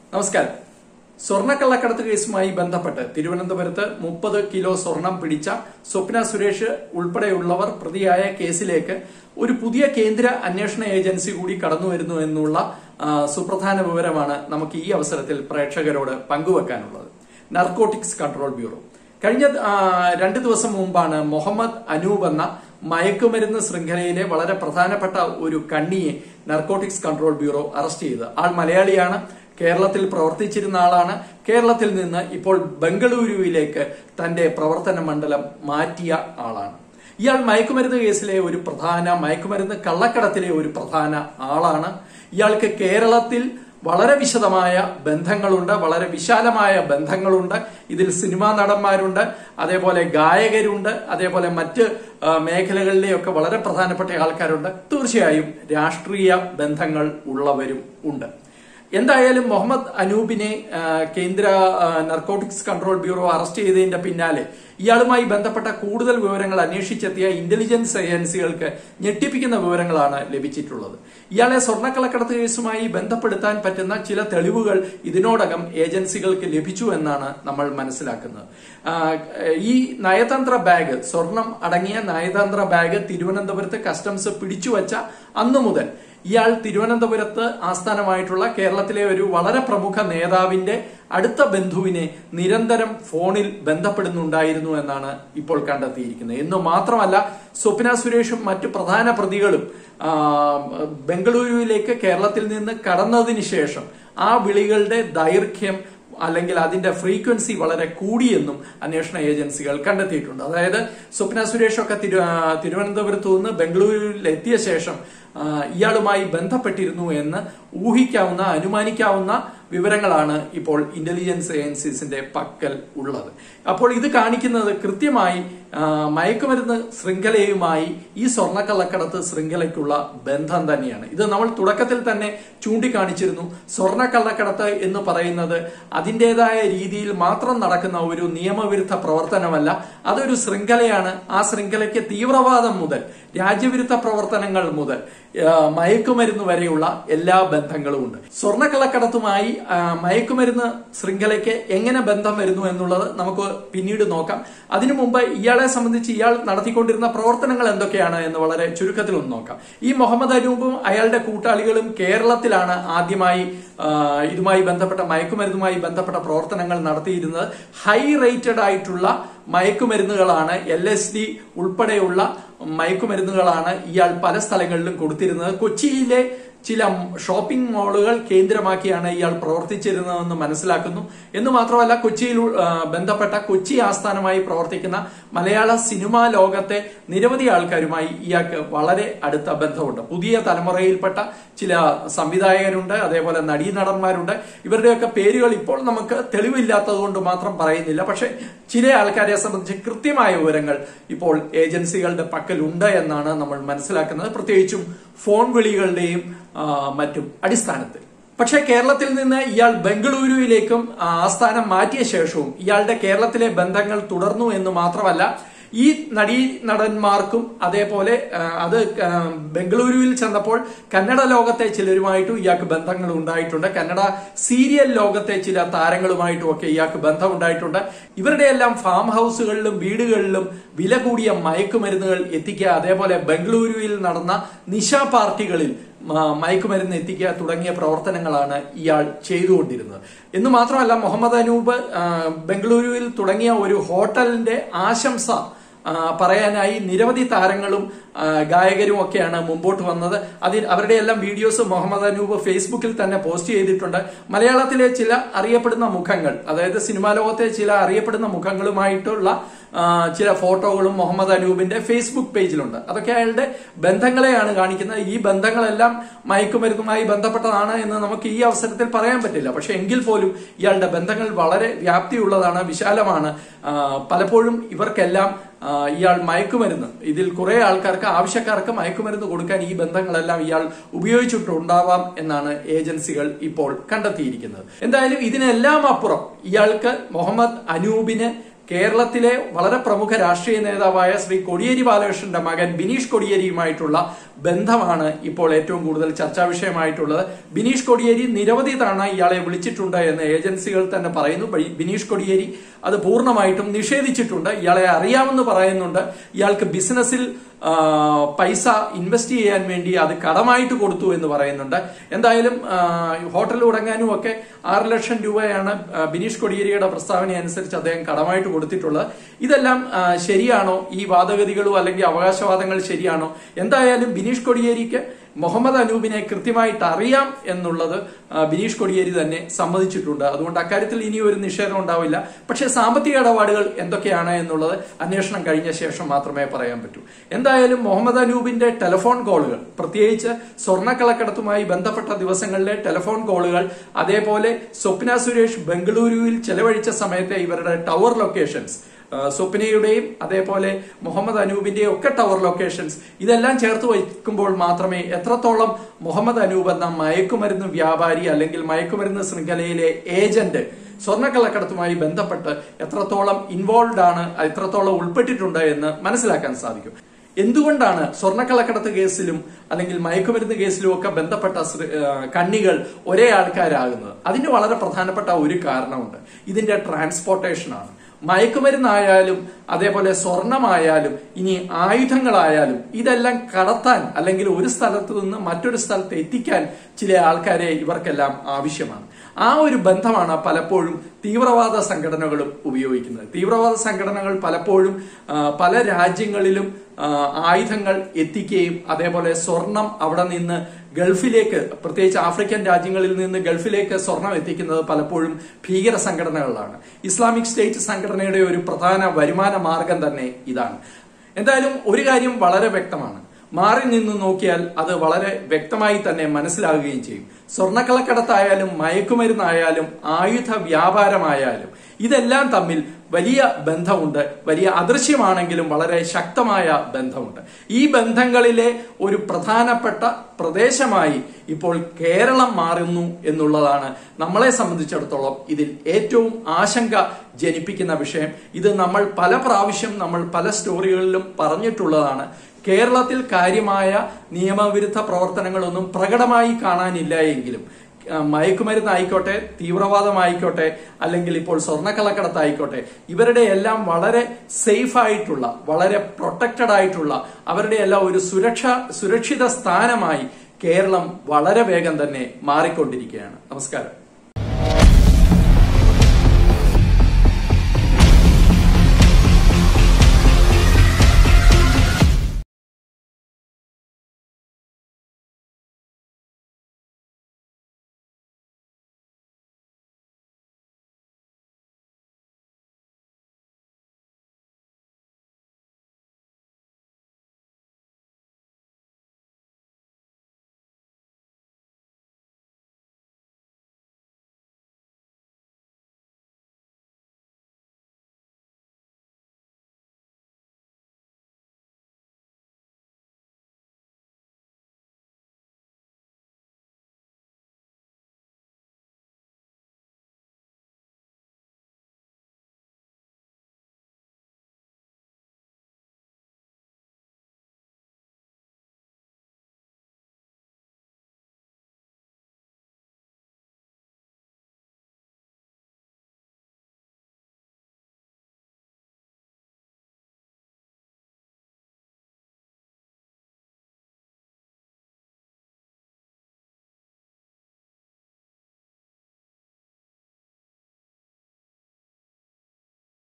നമസ്കാരം സ്വർണ്ണക്കള്ളക്കടത്ത് കേസുമായി ബന്ധപ്പെട്ട് തിരുവനന്തപുരത്ത് മുപ്പത് കിലോ സ്വർണം പിടിച്ച സ്വപ്ന സുരേഷ് ഉൾപ്പെടെയുള്ളവർ പ്രതിയായ കേസിലേക്ക് ഒരു പുതിയ കേന്ദ്ര അന്വേഷണ ഏജൻസി കൂടി കടന്നു വരുന്നു എന്നുള്ള ആ, സുപ്രധാന വിവരമാണ് നമുക്ക് ഈ അവസരത്തിൽ പ്രേക്ഷകരോട് പങ്കുവെക്കാനുള്ളത് നർക്കോട്ടിക്സ് കൺട്രോൾ ബ്യൂറോ കഴിഞ്ഞ ആ, രണ്ട് ദിവസം മുമ്പാണ് മുഹമ്മദ് അനൂപ് എന്ന മയക്കുമരുന്ന് ശൃംഖലയിലെ വളരെ പ്രധാനപ്പെട്ട ഒരു കണ്ണിയെ നർക്കോട്ടിക്സ് കൺട്രോൾ ബ്യൂറോ അറസ്റ്റ് ചെയ്തത് ആൾ മലയാളിയാണ് കേരളത്തിൽ പ്രവർത്തിച്ചിരുന്ന ആളാണ് കേരളത്തിൽ നിന്ന് ഇപ്പോൾ ബംഗളൂരുവിലേക്ക് തന്റെ പ്രവർത്തന മണ്ഡലം മാറ്റിയ ആളാണ് ഇയാൾ മയക്കുമരുന്ന് കേസിലെ ഒരു പ്രധാന മയക്കുമരുന്ന് കള്ളക്കടത്തിലെ ഒരു പ്രധാന ആളാണ് ഇയാൾക്ക് കേരളത്തിൽ വളരെ വിശദമായ ബന്ധങ്ങളുണ്ട് വളരെ വിശാലമായ ബന്ധങ്ങളുണ്ട് ഇതിൽ സിനിമാ നടന്മാരുണ്ട് അതേപോലെ ഗായകരുണ്ട് അതേപോലെ മറ്റ് ആ, മേഖലകളിലെയൊക്കെ വളരെ പ്രധാനപ്പെട്ട ആൾക്കാരുണ്ട് തീർച്ചയായും രാഷ്ട്രീയ ബന്ധങ്ങൾ ഉള്ളവരും ഉണ്ട് എന്തായാലും മുഹമ്മദ് അനൂപിനെ ആ, കേന്ദ്ര ആ, നർക്കോട്ടിക്സ് കൺട്രോൾ ബ്യൂറോ അറസ്റ്റ് ചെയ്തതിന്റെ പിന്നാലെ ഇയാളുമായി ബന്ധപ്പെട്ട കൂടുതൽ വിവരങ്ങൾ അന്വേഷിച്ചെത്തിയ ഇന്റലിജൻസ് ഏജൻസികൾക്ക് ഞെട്ടിപ്പിക്കുന്ന വിവരങ്ങളാണ് ലഭിച്ചിട്ടുള്ളത് ഇയാളെ സ്വർണ്ണക്കള്ളക്കടത്ത് കേസുമായി ബന്ധപ്പെടുത്താൻ പറ്റുന്ന ചില തെളിവുകൾ ഇതിനോടകം ഏജൻസികൾക്ക് ലഭിച്ചു എന്നാണ് നമ്മൾ മനസ്സിലാക്കുന്നത് ആ, ഈ നയതന്ത്ര ബാഗ് സ്വർണം അടങ്ങിയ നയതന്ത്ര ബാഗ് തിരുവനന്തപുരത്ത് കസ്റ്റംസ് പിടിച്ചുവച്ച അന്നു മുതൽ ഇയാൾ തിരുവനന്തപുരത്ത് ആസ്ഥാനമായിട്ടുള്ള കേരളത്തിലെ ഒരു വളരെ പ്രമുഖ നേതാവിന്റെ അടുത്ത ബന്ധുവിനെ നിരന്തരം ഫോണിൽ ബന്ധപ്പെടുന്നുണ്ടായിരുന്നു എന്നാണ് ഇപ്പോൾ കണ്ടെത്തിയിരിക്കുന്നത് എന്ന് മാത്രമല്ല സ്വപ്ന സുരേഷും മറ്റു പ്രധാന പ്രതികളും ആ, ബംഗളൂരുവിലേക്ക് കേരളത്തിൽ നിന്ന് കടന്നതിന് ശേഷം ആ വിളികളുടെ ദൈർഘ്യം അല്ലെങ്കിൽ അതിന്റെ ഫ്രീക്വൻസി വളരെ കൂടിയെന്നും അന്വേഷണ ഏജൻസികൾ കണ്ടെത്തിയിട്ടുണ്ട് അതായത് സ്വപ്ന സുരേഷ് ഒക്കെ തിരു ആ, തിരുവനന്തപുരത്ത് നിന്ന് ബംഗളൂരുവിൽ എത്തിയ ശേഷം ആ, ഇയാളുമായി ബന്ധപ്പെട്ടിരുന്നു എന്ന് ഊഹിക്കാവുന്ന അനുമാനിക്കാവുന്ന വിവരങ്ങളാണ് ഇപ്പോൾ ഇന്റലിജൻസ് ഏജൻസീസിന്റെ പക്കൽ ഉള്ളത് അപ്പോൾ ഇത് കാണിക്കുന്നത് കൃത്യമായി ആ, മയക്കുമരുന്ന് ശൃംഖലയുമായി ഈ സ്വർണ്ണക്കള്ളക്കടത്ത് ശൃംഖലയ്ക്കുള്ള ബന്ധം തന്നെയാണ് ഇത് നമ്മൾ തുടക്കത്തിൽ തന്നെ ചൂണ്ടിക്കാണിച്ചിരുന്നു സ്വർണ്ണക്കള്ളക്കടത്ത് എന്ന് പറയുന്നത് അതിൻ്റെതായ രീതിയിൽ മാത്രം നടക്കുന്ന ഒരു നിയമവിരുദ്ധ പ്രവർത്തനമല്ല അതൊരു ശൃംഖലയാണ് ആ ശൃംഖലയ്ക്ക് തീവ്രവാദം മുതൽ രാജ്യവിരുദ്ധ പ്രവർത്തനങ്ങൾ മുതൽ ആ, മയക്കുമരുന്ന് വരെയുള്ള എല്ലാ ബന്ധങ്ങളും ഉണ്ട് സ്വർണ്ണക്കള്ളക്കടത്തുമായി ആ, മയക്കുമരുന്ന് ശൃംഖലയ്ക്ക് എങ്ങനെ ബന്ധം വരുന്നു എന്നുള്ളത് നമുക്ക് പിന്നീട് നോക്കാം അതിനു മുമ്പ് ഇയാളെ സംബന്ധിച്ച് ഇയാൾ നടത്തിക്കൊണ്ടിരുന്ന പ്രവർത്തനങ്ങൾ എന്തൊക്കെയാണ് എന്ന് വളരെ ചുരുക്കത്തിൽ ഒന്ന് നോക്കാം ഈ മുഹമ്മദ് അനൂപും അയാളുടെ കൂട്ടാളികളും കേരളത്തിലാണ് ആദ്യമായി ആ, ഇതുമായി ബന്ധപ്പെട്ട മയക്കുമരുന്നുമായി ബന്ധപ്പെട്ട പ്രവർത്തനങ്ങൾ നടത്തിയിരുന്നത് ഹൈ റേറ്റഡ് ആയിട്ടുള്ള മയക്കുമരുന്നുകളാണ് എൽ എസ് ഡി ഉൾപ്പെടെയുള്ള മയക്കുമരുന്നുകളാണ് ഇയാൾ പല സ്ഥലങ്ങളിലും കൊടുത്തിരുന്നത് കൊച്ചിയിലെ ചില ഷോപ്പിംഗ് മാളുകൾ കേന്ദ്രമാക്കിയാണ് ഇയാൾ പ്രവർത്തിച്ചിരുന്നതെന്ന് മനസ്സിലാക്കുന്നു എന്ന് മാത്രമല്ല കൊച്ചിയിൽ ആ, ബന്ധപ്പെട്ട കൊച്ചി ആസ്ഥാനമായി പ്രവർത്തിക്കുന്ന മലയാള സിനിമാ ലോകത്തെ നിരവധി ആൾക്കാരുമായി ഇയാൾക്ക് വളരെ അടുത്ത ബന്ധമുണ്ട് പുതിയ തലമുറയിൽപ്പെട്ട ചില സംവിധായകരുണ്ട് അതേപോലെ നടീനടന്മാരുണ്ട് ഇവരുടെയൊക്കെ പേരുകൾ ഇപ്പോൾ നമുക്ക് തെളിവില്ലാത്തത് കൊണ്ട് മാത്രം പറയുന്നില്ല പക്ഷെ ചില ആൾക്കാരെ സംബന്ധിച്ച് കൃത്യമായ വിവരങ്ങൾ ഇപ്പോൾ ഏജൻസികളുടെ പക്കലുണ്ട് എന്നാണ് നമ്മൾ മനസ്സിലാക്കുന്നത് പ്രത്യേകിച്ചും ഫോൺ വിളികളുടെയും ആ, മറ്റും അടിസ്ഥാനത്തിൽ പക്ഷേ കേരളത്തിൽ നിന്ന് ഇയാൾ ബംഗളൂരുവിലേക്കും ആ, ആസ്ഥാനം മാറ്റിയ ശേഷവും ഇയാളുടെ കേരളത്തിലെ ബന്ധങ്ങൾ തുടർന്നു എന്ന് മാത്രമല്ല ഈ നടീ നടന്മാർക്കും അതേപോലെ ആ, അത് ആ, ബംഗളൂരുവിൽ ചെന്നപ്പോൾ കന്നഡ ലോകത്തെ ചിലരുമായിട്ടും ഇയാൾക്ക് ബന്ധങ്ങൾ ഉണ്ടായിട്ടുണ്ട് കന്നഡ സീരിയൽ ലോകത്തെ ചില താരങ്ങളുമായിട്ടും ഒക്കെ ഇയാൾക്ക് ബന്ധം ഉണ്ടായിട്ടുണ്ട് ഇവരുടെ എല്ലാം ഫാം ഹൗസുകളിലും വീടുകളിലും വില കൂടിയ മയക്കുമരുന്നുകൾ എത്തിക്കുക അതേപോലെ ബംഗളൂരുവിൽ നടന്ന നിശ പാർട്ടികളിൽ മ- മയക്കുമരുന്ന് എത്തിക്കുക തുടങ്ങിയ പ്രവർത്തനങ്ങളാണ് ഇയാൾ ചെയ്തുകൊണ്ടിരുന്നത് എന്ന് മാത്രമല്ല മുഹമ്മദ് അനൂപ് ആ, ബംഗളൂരുവിൽ തുടങ്ങിയ ഒരു ഹോട്ടലിന്റെ ആശംസ ആ, പറയാനായി നിരവധി താരങ്ങളും ആ, ഗായകരും ഒക്കെയാണ് മുമ്പോട്ട് വന്നത് അതിൽ അവരുടെ എല്ലാം വീഡിയോസ് മുഹമ്മദ് അനൂപ് ഫേസ്ബുക്കിൽ തന്നെ പോസ്റ്റ് ചെയ്തിട്ടുണ്ട് മലയാളത്തിലെ ചില അറിയപ്പെടുന്ന മുഖങ്ങൾ അതായത് സിനിമാ ലോകത്തെ ചില അറിയപ്പെടുന്ന മുഖങ്ങളുമായിട്ടുള്ള ആ, ചില ഫോട്ടോകളും മുഹമ്മദ് അനൂപിന്റെ ഫേസ്ബുക്ക് പേജിലുണ്ട് അതൊക്കെ അയാളുടെ ബന്ധങ്ങളെയാണ് കാണിക്കുന്നത് ഈ ബന്ധങ്ങളെല്ലാം മയക്കുമരുന്നുമായി ബന്ധപ്പെട്ടതാണ് എന്ന് നമുക്ക് ഈ അവസരത്തിൽ പറയാൻ പറ്റില്ല പക്ഷെ എങ്കിൽ പോലും ഇയാളുടെ ബന്ധങ്ങൾ വളരെ വ്യാപ്തിയുള്ളതാണ് വിശാലമാണ് ആ, പലപ്പോഴും ഇവർക്കെല്ലാം ആ, ഇയാൾ മയക്കുമരുന്ന് ഇതിൽ കുറെ ആൾക്കാർക്ക് ആവശ്യക്കാർക്ക് മയക്കുമരുന്ന് കൊടുക്കാൻ ഈ ബന്ധങ്ങളെല്ലാം ഇയാൾ ഉപയോഗിച്ചിട്ടുണ്ടാവാം എന്നാണ് ഏജൻസികൾ ഇപ്പോൾ കണ്ടെത്തിയിരിക്കുന്നത് എന്തായാലും ഇതിനെല്ലാം അപ്പുറം ഇയാൾക്ക് മുഹമ്മദ് അനൂപിന് കേരളത്തിലെ വളരെ പ്രമുഖ രാഷ്ട്രീയ നേതാവായ ശ്രീ കോടിയേരി ബാലകൃഷ്ണന്റെ മകൻ ബിനീഷ് കോടിയേരിയുമായിട്ടുള്ള ബന്ധമാണ് ഇപ്പോൾ ഏറ്റവും കൂടുതൽ ചർച്ചാ വിഷയമായിട്ടുള്ളത് ബിനീഷ് കൊടിയേരി നിരവധി തവണ ഇയാളെ വിളിച്ചിട്ടുണ്ട് എന്ന് ഏജൻസികൾ തന്നെ പറയുന്നു ബി- ബിനീഷ് കൊടിയേരി അത് പൂർണ്ണമായിട്ടും നിഷേധിച്ചിട്ടുണ്ട് ഇയാളെ അറിയാമെന്ന് പറയുന്നുണ്ട് ഇയാൾക്ക് ബിസിനസ്സിൽ ആ, പൈസ ഇൻവെസ്റ്റ് ചെയ്യാൻ വേണ്ടി അത് കടമായിട്ട് കൊടുത്തു എന്ന് പറയുന്നുണ്ട് എന്തായാലും ആ, ഹോട്ടൽ തുടങ്ങാനും ഒക്കെ ആറ് ലക്ഷം രൂപയാണ് ആ, ബിനീഷ് കൊടിയേരിയുടെ പ്രസ്താവന അനുസരിച്ച് അദ്ദേഹം കടമായിട്ട് കൊടുത്തിട്ടുള്ളത് ഇതെല്ലാം ആ, ശരിയാണോ ഈ വാദഗതികളും അല്ലെങ്കിൽ അവകാശവാദങ്ങൾ ശരിയാണോ എന്തായാലും ബിനീഷ് കൊടിയേരിക്ക് മുഹമ്മദ് അനൂപിനെ കൃത്യമായിട്ട് അറിയാം എന്നുള്ളത് ആ, ബിനീഷ് കൊടിയേരി തന്നെ സമ്മതിച്ചിട്ടുണ്ട് അതുകൊണ്ട് അക്കാര്യത്തിൽ ഇനി ഒരു നിഷേധം ഉണ്ടാവില്ല പക്ഷേ സാമ്പത്തിക ഇടപാടുകൾ എന്തൊക്കെയാണ് എന്നുള്ളത് അന്വേഷണം കഴിഞ്ഞ ശേഷം മാത്രമേ പറയാൻ പറ്റൂ എന്തായാലും മുഹമ്മദ് അനൂപിന്റെ ടെലിഫോൺ കോളുകൾ പ്രത്യേകിച്ച് സ്വർണ്ണക്കള്ളക്കടത്തുമായി ബന്ധപ്പെട്ട ദിവസങ്ങളിലെ ടെലിഫോൺ കോളുകൾ അതേപോലെ സ്വപ്ന സുരേഷ് ബംഗളൂരുവിൽ ചെലവഴിച്ച സമയത്തെ ഇവരുടെ ടവർ ലൊക്കേഷൻസ് ആ, സ്വപ്നയുടെയും അതേപോലെ മുഹമ്മദ് അനൂപിന്റെയും ഒക്കെ ടവർ ലൊക്കേഷൻസ് ഇതെല്ലാം ചേർത്ത് വയ്ക്കുമ്പോൾ മാത്രമേ എത്രത്തോളം മുഹമ്മദ് അനൂപ് എന്ന മയക്കുമരുന്ന് വ്യാപാരി അല്ലെങ്കിൽ മയക്കുമരുന്ന് ശൃംഖലയിലെ ഏജന്റ് സ്വർണ്ണക്കള്ളക്കടത്തുമായി ബന്ധപ്പെട്ട് എത്രത്തോളം ഇൻവോൾവ് ആണ് എത്രത്തോളം ഉൾപ്പെട്ടിട്ടുണ്ട് എന്ന് മനസ്സിലാക്കാൻ സാധിക്കും എന്തുകൊണ്ടാണ് സ്വർണ്ണക്കള്ളക്കടത്ത് കേസിലും അല്ലെങ്കിൽ മയക്കുമരുന്ന് കേസിലും ഒക്കെ ബന്ധപ്പെട്ട ശ്ര- ആ, കണ്ണികൾ ഒരേ ആൾക്കാരാകുന്നത് അതിന് വളരെ പ്രധാനപ്പെട്ട ഒരു കാരണമുണ്ട് ഇതിന്റെ ട്രാൻസ്പോർട്ടേഷനാണ് മയക്കുമരുന്നായാലും അതേപോലെ സ്വർണമായാലും ഇനി ആയുധങ്ങളായാലും ഇതെല്ലാം കടത്താൻ അല്ലെങ്കിൽ ഒരു സ്ഥലത്ത് നിന്ന് മറ്റൊരു സ്ഥലത്ത് എത്തിക്കാൻ ചില ആൾക്കാരെ ഇവർക്കെല്ലാം ആവശ്യമാണ് ആ ഒരു ബന്ധമാണ് പലപ്പോഴും തീവ്രവാദ സംഘടനകളും ഉപയോഗിക്കുന്നത് തീവ്രവാദ സംഘടനകൾ പലപ്പോഴും ആ, പല രാജ്യങ്ങളിലും ആ, ആയുധങ്ങൾ എത്തിക്കുകയും അതേപോലെ സ്വർണം അവിടെ നിന്ന് ഗൾഫിലേക്ക് പ്രത്യേകിച്ച് ആഫ്രിക്കൻ രാജ്യങ്ങളിൽ നിന്ന് ഗൾഫിലേക്ക് സ്വർണം എത്തിക്കുന്നത് പലപ്പോഴും ഭീകര സംഘടനകളിലാണ് ഇസ്ലാമിക് സ്റ്റേറ്റ് സംഘടനയുടെ ഒരു പ്രധാന വരുമാന മാർഗം തന്നെ ഇതാണ് എന്തായാലും ഒരു കാര്യം വളരെ വ്യക്തമാണ് മാറി നിന്ന് നോക്കിയാൽ അത് വളരെ വ്യക്തമായി തന്നെ മനസ്സിലാകുകയും ചെയ്യും സ്വർണ്ണക്കള്ളക്കടത്തായാലും മയക്കുമരുന്നായാലും ആയുധ വ്യാപാരമായാലും ഇതെല്ലാം തമ്മിൽ വലിയ ബന്ധമുണ്ട് വലിയ അദൃശ്യമാണെങ്കിലും വളരെ ശക്തമായ ബന്ധമുണ്ട് ഈ ബന്ധങ്ങളിലെ ഒരു പ്രധാനപ്പെട്ട പ്രദേശമായി ഇപ്പോൾ കേരളം മാറുന്നു എന്നുള്ളതാണ് നമ്മളെ സംബന്ധിച്ചിടത്തോളം ഇതിൽ ഏറ്റവും ആശങ്ക ജനിപ്പിക്കുന്ന വിഷയം ഇത് നമ്മൾ പല പ്രാവശ്യം നമ്മൾ പല സ്റ്റോറികളിലും പറഞ്ഞിട്ടുള്ളതാണ് കേരളത്തിൽ കാര്യമായ നിയമവിരുദ്ധ പ്രവർത്തനങ്ങളൊന്നും പ്രകടമായി കാണാനില്ല എങ്കിലും ആ, മയക്കുമരുന്നായിക്കോട്ടെ തീവ്രവാദമായിക്കോട്ടെ അല്ലെങ്കിൽ ഇപ്പോൾ സ്വർണ്ണക്കള്ളക്കടത്തായിക്കോട്ടെ ഇവരുടെ എല്ലാം വളരെ സേഫ് ആയിട്ടുള്ള വളരെ പ്രൊട്ടക്റ്റഡ് ആയിട്ടുള്ള അവരുടെ എല്ലാം ഒരു സുരക്ഷ സുരക്ഷിത സ്ഥാനമായി കേരളം വളരെ വേഗം തന്നെ മാറിക്കൊണ്ടിരിക്കുകയാണ് നമസ്കാരം